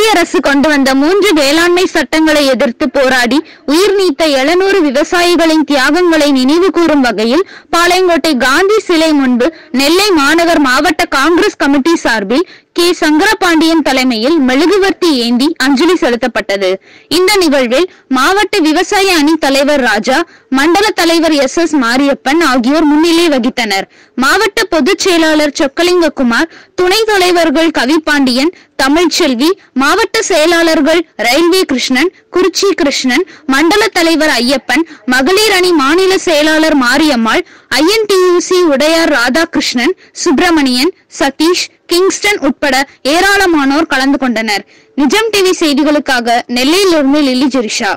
மத்திய அரசு கொண்டு வந்த மூன்று வேளாண்மை சட்டங்களை எதிர்த்து போராடி உயிர் நீத்த எழுநூறு விவசாயிகளின் தியாகங்களை நினைவு கூறும் வகையில் பாளையங்கோட்டை காந்தி சிலை முன்பு நெல்லை மாநகர் மாவட்ட காங்கிரஸ் கமிட்டி சார்பில் கே சங்கரபாண்டியன் தலைமையில் மெழுகுவர்த்தி ஏந்தி அஞ்சலி செலுத்தப்பட்டது இந்த நிகழ்வில் மாவட்ட விவசாய அணி தலைவர் ராஜா மண்டல தலைவர் எஸ் எஸ் மாரியப்பன் ஆகியோர் முன்னிலை வகித்தனர் மாவட்ட பொதுச் செயலாளர் சொக்கலிங்ககுமார் துணைத் தலைவர்கள் கவிபாண்டியன் தமிழ்ச்செல்வி மாவட்ட செயலாளர்கள் ரயில்வே கிருஷ்ணன் குறிச்சி கிருஷ்ணன் மண்டல தலைவர் ஐயப்பன் மகளிர் அணி மாநில செயலாளர் மாரியம்மாள் ஐஎன்டியூசி உடையார் ராதாகிருஷ்ணன் சுப்பிரமணியன் சதீஷ் கிங்ஸ்டன் உட்பட ஏராளமானோர் கலந்து கொண்டனர் நிஜம் டிவி செய்திகளுக்காக நெல்லையிலிருந்து லில்லி ஜெரிஷா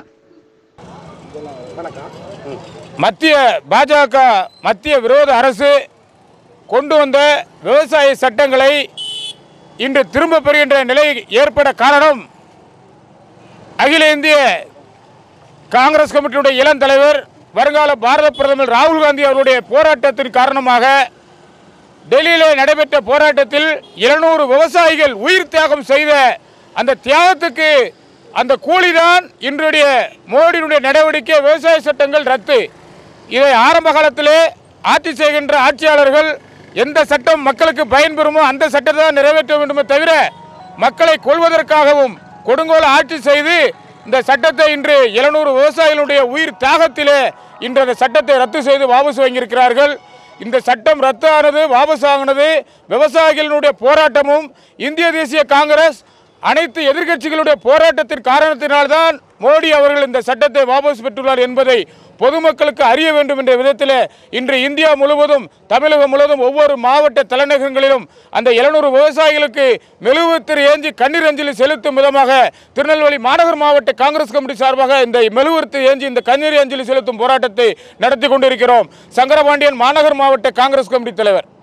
மத்திய பாஜக மத்திய விரோத அரசு கொண்டு வந்த விவசாய சட்டங்களை இன்று திரும்ப பெறுகின்ற நிலை ஏற்பட காரணம் அகில இந்திய காங்கிரஸ் கமிட்டியுடைய இளம் தலைவர் வருங்கால பாரத பிரதமர் ராகுல் காந்தி அவருடைய போராட்டத்தின் காரணமாக டெல்லியிலே நடைபெற்ற போராட்டத்தில் இருநூறு விவசாயிகள் உயிர் தியாகம் செய்த அந்த தியாகத்துக்கு அந்த கூலிதான் இன்றைய மோடியினுடைய நடவடிக்கை விவசாய சட்டங்கள் ரத்து இதை ஆரம்ப காலத்திலே ஆட்சி செய்கின்ற ஆட்சியாளர்கள் எந்த சட்டம் மக்களுக்கு பயன்பெறுமோ அந்த சட்டத்தை தான் நிறைவேற்ற வேண்டுமே தவிர மக்களை கொள்வதற்காகவும் கொடுங்கோல் ஆட்சி செய்து இந்த சட்டத்தை இன்று எழுநூறு விவசாயிகளுடைய உயிர் தியாகத்திலே இன்று அந்த சட்டத்தை ரத்து செய்து வாபஸ் வாங்கியிருக்கிறார்கள் இந்த சட்டம் ரத்து ஆனது வாபஸ் ஆகினது விவசாயிகளுடைய போராட்டமும் இந்திய தேசிய காங்கிரஸ் அனைத்து எதிர்க்கட்சிகளுடைய போராட்டத்தின் காரணத்தினால்தான் மோடி அவர்கள் இந்த சட்டத்தை வாபஸ் பெற்றுள்ளார் என்பதை பொதுமக்களுக்கு அறிய வேண்டும் என்ற விதத்தில் இன்று இந்தியா முழுவதும் தமிழகம் முழுவதும் ஒவ்வொரு மாவட்ட தலைநகரங்களிலும் அந்த எழுநூறு விவசாயிகளுக்கு மெழுகுவர்த்தி ஏந்தி கண்ணீர் அஞ்சலி செலுத்தும் விதமாக திருநெல்வேலி மாநகர் மாவட்ட காங்கிரஸ் கமிட்டி சார்பாக இந்த மெழுகுவர்த்தி ஏந்தி இந்த கண்ணீர் அஞ்சலி செலுத்தும் போராட்டத்தை நடத்தி கொண்டிருக்கிறோம் சங்கரபாண்டியன் மாநகர் மாவட்ட காங்கிரஸ் கமிட்டி தலைவர்